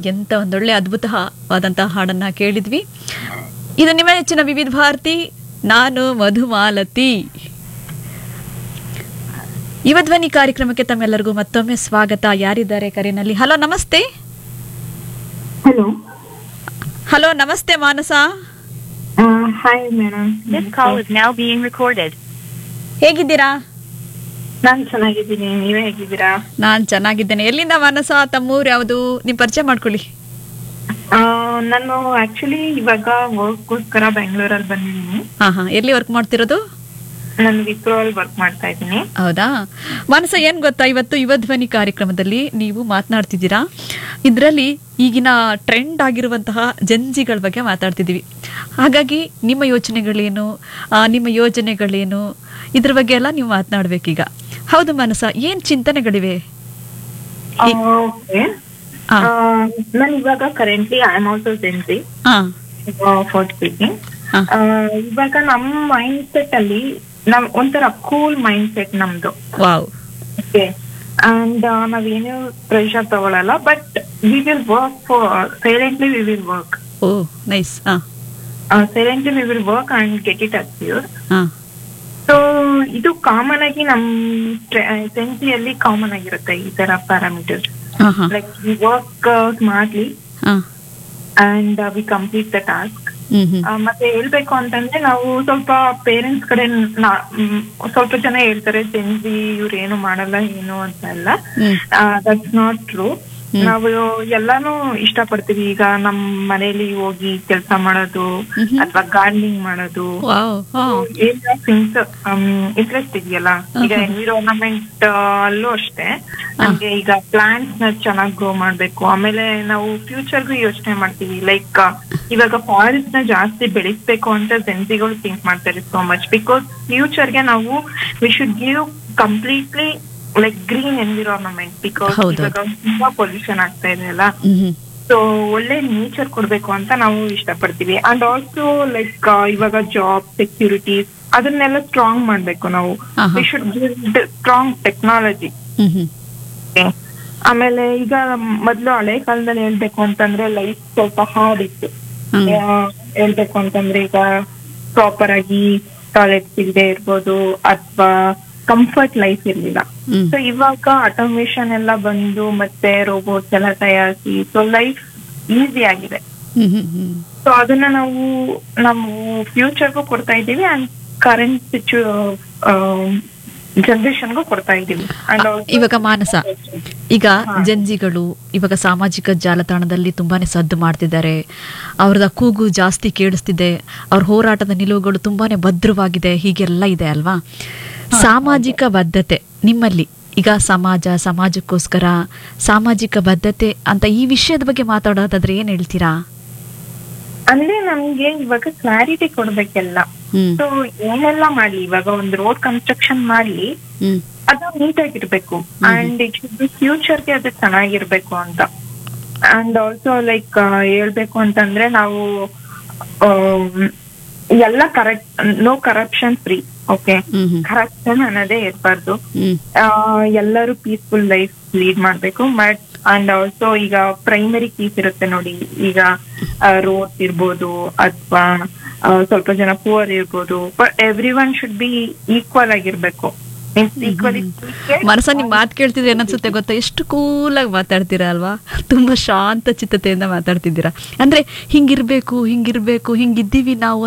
ಎಂತ ಒಂದೊಳ್ಳೆ ಅದ್ಭುತವಾದಂತಹ ಹಾಡನ್ನ ಕೇಳಿದ್ವಿ ಇದು ನಿಮ್ಮ ನೆಚ್ಚಿನ ವಿವಿಧ ಭಾರತಿ ನಾನು ಮಧುಮಾಲತಿ ಯುವ ಧ್ವನಿ ಕಾರ್ಯಕ್ರಮಕ್ಕೆ ತಮ್ಮೆಲ್ಲರಿಗೂ ಮತ್ತೊಮ್ಮೆ ಸ್ವಾಗತ ಯಾರಿದ್ದಾರೆ ಕರೆನಲ್ಲಿ ಹಲೋ ನಮಸ್ತೆ ಹಲೋ ಹಲೋ ನಮಸ್ತೆ Manasa hi madam This call is now being recorded. ಹೇಗಿದ್ದೀರಾ ನಾನ್ ಚೆನ್ನಾಗಿದ್ದೀನಿ ನೀವೇ ಹೇಗಿದ್ದೀರಾ ನಾನ್ ಚೆನ್ನಾಗಿದ್ದೇನೆ ಎಲ್ಲಿಂದ ಮಾನಸ ತಮ್ಮೂರು ಯಾವುದು ನೀವು ಪರಿಚಯ ಮಾಡ್ಕೊಳ್ಳಿ ಆ, ನಾನು ಆಕ್ಚುಲಿ ಇವಾಗ ವರ್ಕ್ಗೋಸ್ಕರ ಬೆಂಗಳೂರಲ್ಲಿ ಬಂದಿದ್ದೀನಿ ಹಾ ಹಾ ಎಲ್ಲಿ ವರ್ಕ್ ಮಾಡ್ತಿರೋದು ನಾನು ವಿಪ್ರೋ ಅಲ್ಲಿ ವರ್ಕ್ ಮಾಡ್ತಾ ಇದ್ದೀನಿ ಹೌದಾ ಮನಸ ಏನ್ ಗೊತ್ತಾ ಇವತ್ತು ಯುವ ಧ್ವನಿ ಕಾರ್ಯಕ್ರಮದಲ್ಲಿ ನೀವು ಮಾತನಾಡ್ತಿದ್ದೀರಾ ಇದರಲ್ಲಿ ಈಗಿನ ಟ್ರೆಂಡ್ ಆಗಿರುವಂತಹ ಜಂಜಿಗಳ ಬಗ್ಗೆ ಮಾತಾಡ್ತಿದ್ದೀವಿ ಹಾಗಾಗಿ ನಿಮ್ಮ ಯೋಚನೆಗಳೇನು ಆ, ನಿಮ್ಮ ಯೋಜನೆಗಳೇನು ಇದ್ರ ಬಗ್ಗೆ ಎಲ್ಲ ನೀವು ಮಾತನಾಡ್ಬೇಕೀಗ ಹೌದು ಮನಸ ಏನ್ ಚಿಂತನೆಗಳಿವೆ ಓಕೆ ಆ. ನಾನು ಇವಾಗ currently I am also Gen Z ಹಾ ಫಾರ್ ಸ್ಪೀಕಿಂಗ್ ಹಾ. ಇವಾಗ ನಮ್ಮ ಮೈಂಡ್ ಸೆಟ್ ಅಲ್ಲಿ ನಮ್ ಒಂಥರ ಕೂಲ್ ಮೈಂಡ್ ಸೆಟ್ ನಮ್ದು ವಾವ್ ಓಕೆ ಅಂಡ್ ನಾವೇನು ಪ್ರೆಷರ್ ತಗೊಳಲ್ಲ but we will work for silently we will work oh nice ಹಾ silently we will work and get it achieve ಹಾ ಸೊ ಇದು ಕಾಮನ್ ಆಗಿ ನಮ್ ಸೆನ್ಸಿಯಲ್ಲಿ ಕಾಮನ್ ಆಗಿರುತ್ತೆ ಈ ತರ ಪ್ಯಾರಾಮೀಟರ್ಸ್ ಹಾ ಹಾ ಲೈಕ್ ವಿ ವರ್ಕ್ ಸ್ಮಾರ್ಟ್ಲಿ ಹಾ and we complete the task hmm hmm ಮತ್ತೆ ಹೇಳ್ಬೇಕು ಅಂತಂದ್ರೆ ನಾವು ಸ್ವಲ್ಪ ಪೇರೆಂಟ್ಸ್ ಕಡೆ ನಾ- ಮ್, ಸ್ವಲ್ಪ ಜನ ಹೇಳ್ತಾರೆ ಜೆನ್ಸಿ ಇವ್ರು ಏನು ಮಾಡಲ್ಲ ಏನು ಅಂತ ಎಲ್ಲ ಹ್ಮ್ ದಟ್ಸ್ ನಾಟ್ ಟ್ರೂ ನಾವು ಎಲ್ಲಾನು ಇಷ್ಟಪಡ್ತೀವಿ ಈಗ ನಮ್ ಮನೇಲಿ ಹೋಗಿ ಕೆಲಸ ಮಾಡೋದು ಮ್ಹೂ. ಅಥವಾ ಗಾರ್ಡನಿಂಗ್ ಮಾಡೋದು ವಾವ್ ಹಾ ಇಂಟ್ರೆಸ್ಟ್ ಇದೆಯಲ್ಲ ಈಗ ಎನ್ವಿರಾನ್ಮೆಂಟ್ ಅಲ್ಲೂ ಅಷ್ಟೇ ನಮ್ಗೆ ಈಗ ಪ್ಲಾಂಟ್ಸ್ ನ ಚೆನ್ನಾಗಿ ಗ್ರೋ ಮಾಡ್ಬೇಕು ಆಮೇಲೆ ನಾವು ಫ್ಯೂಚರ್ಗೂ ಯೋಚನೆ ಮಾಡ್ತೀವಿ ಲೈಕ್ ಇವಾಗ ಫಾರೆಸ್ಟ್ ನ ಜಾಸ್ತಿ ಬೆಳೆಸ್ಬೇಕು ಅಂತ ಜೆನ್ಸಿಗಳು ಥಿಂಕ್ ಮಾಡ್ತಾರೆ ಸೋ ಮಚ್ ಬಿಕಾಸ್ ಫ್ಯೂಚರ್ಗೆ ನಾವು we should give completely like green environment because ಹೌದು. ಇವಾಗ ತುಂಬಾ ಪೊಲ್ಯೂಷನ್ ಆಗ್ತಾ ಇದೆ ಅಲ್ಲ ಹ್ಮ್ ಹ್ಮ್ ಸೊ ಒಳ್ಳೆ ನೇಚರ್ ಕೊಡ್ಬೇಕು ಅಂತ ನಾವು ಇಷ್ಟಪಡ್ತೀವಿ ಅಂಡ್ ಆಲ್ಸೋ ಲೈಕ್ ಇವಾಗ ಜಾಬ್ ಸೆಕ್ಯೂರಿಟಿ ಅದನ್ನೆಲ್ಲ ಸ್ಟ್ರಾಂಗ್ ಮಾಡ್ಬೇಕು ನಾವು ಆಹಾ. We should build strong technology hmm hmm ಆಮೇಲೆ ಈಗ ಮೊದ್ಲು ಹಳೆ ಕಾಲದಲ್ಲಿ ಹೇಳ್ಬೇಕು ಅಂತಂದ್ರೆ ಲೈಫ್ ಸ್ವಲ್ಪ ಹಾರ್ಡ್ ಇತ್ತು ಹ್ಮ್. ಆ, ಹೇಳ್ಬೇಕು ಅಂತಂದ್ರೆ ಈಗ ಪ್ರಾಪರ್ ಆಗಿ ಟಾಯ್ಲೆಟ್ಸ್ ಇಲ್ಲದೆ ಇರ್ಬೋದು ಅಥವಾ ಕಂಫರ್ಟ್ ಲೈಫ್ ಇರ್ಲಿಲ್ಲ ಹ್ಮ್ ಸೊ ಇವಾಗ ಆಟೋಮೇಶನ್ ಎಲ್ಲ ಬಂದು ಮತ್ತೆ ರೋಬೋಟ್ಸ್ ಎಲ್ಲ ತಯಾರಿಸಿ ಸೊ ಲೈಫ್ ಈಸಿ ಆಗಿದೆ ಹ್ಮ್ ಹ್ಮ್ ಹ್ಮ್ ಸೊ ಅದನ್ನ ನಾವು ನಾವು ಫ್ಯೂಚರ್ಗೂ ಕೊಡ್ತಾ ಇದ್ದೀವಿ ಅಂಡ್ ಕರೆಂಟ್ ಸಿಚು ಜನರೇಷನ್ಗೂ ಕೊಡ್ತಾ ಇದ್ದೀವಿ ಅಂಡ್ ಇವಾಗ ಮಾನಸ ಈಗ ಜಂಜಿಗಳು ಇವಾಗ ಸಾಮಾಜಿಕ ಜಾಲತಾಣದಲ್ಲಿ ತುಂಬಾನೇ ಸದ್ದು ಮಾಡ್ತಿದ್ದಾರೆ ಅವ್ರದ ಕೂಗು ಜಾಸ್ತಿ ಕೇಳಿಸ್ತಿದೆ ಅವ್ರ ಹೋರಾಟದ ನಿಲುವುಗಳು ತುಂಬಾನೇ ಭದ್ರವಾಗಿದೆ ಹೀಗೆಲ್ಲ ಇದೆ ಅಲ್ವಾ ಸಾಮಾಜಿಕ ಬದ್ಧತೆ ನಿಮ್ಮಲ್ಲಿ ಈಗ ಸಮಾಜ ಸಮಾಜಕ್ಕೋಸ್ಕರ ಸಾಮಾಜಿಕ ಬದ್ಧತೆ ಅಂತ ಈ ವಿಷಯದ ಬಗ್ಗೆ ಮಾತಾಡೋದಾದ್ರೆ ಏನ್ ಹೇಳ್ತೀರಾ ಅಂದ್ರೆ ನಮ್ಗೆ ಇವಾಗ ಕ್ಲಾರಿಟಿ ಕೊಡ್ಬೇಕೆಲ್ಲ ಹ್ಮ್ ಸೊ ಏನೆಲ್ಲ ಮಾಡ್ಲಿ ಇವಾಗ ಒಂದು ರೋಡ್ ಕನ್ಸ್ಟ್ರಕ್ಷನ್ ಮಾಡ್ಲಿ ಹ್ಮ್ ಅದು ನೀಟಾಗಿರ್ಬೇಕು ಅಂಡ್ ಇಟ್ ಶುಡ್ ಬಿ ಫ್ಯೂಚರ್ಗೆ ಅದು ಚೆನ್ನಾಗಿರ್ಬೇಕು ಅಂತ ಅಂಡ್ ಆಲ್ಸೋ ಲೈಕ್ ಹೇಳ್ಬೇಕು ಅಂತಂದ್ರೆ ನಾವು ಆಮ್, ಎಲ್ಲ correct no corruption free okay hmm hmm corruption ಅನ್ನೋದೇ ಇರಬಾರ್ದು ಹ್ಮ್ ಎಲ್ಲರೂ ಪೀಸ್ಫುಲ್ ಲೈಫ್ ಲೀಡ್ ಮಾಡ್ಬೇಕು ಬಟ್ ಅಂಡ್ ಆಲ್ಸೋ ಈಗ ಪ್ರೈಮರಿ ಕೀಸ್ ಇರುತ್ತೆ ನೋಡಿ ಈಗ ರೋಡ್ಸ್ ಇರ್ಬೋದು ಅಥವಾ ಸ್ವಲ್ಪ ಜನ ಪುವರ್ ಇರ್ಬೋದು but everyone should be equal ಆಗಿರ್ಬೇಕು ಮೀನ್ಸ್ ಈಕ್ವಲಿ ಮನಸ ನಿಮ್ ಮಾತು ಕೇಳ್ತಿದ್ರೆ ಏನನ್ಸುತ್ತೆ ಗೊತ್ತಾ ಎಷ್ಟು ಕೂಲಾಗಿ ಮಾತಾಡ್ತೀರಾ ಅಲ್ವಾ ತುಂಬಾ ಶಾಂತ ಚಿತ್ತತೆಯಿಂದ ಮಾತಾಡ್ತಿದ್ದೀರಾ ಅಂದ್ರೆ ಹಿಂಗಿರ್ಬೇಕು ಹಿಂಗಿರ್ಬೇಕು ಹಿಂಗಿದ್ದೀವಿ ನಾವು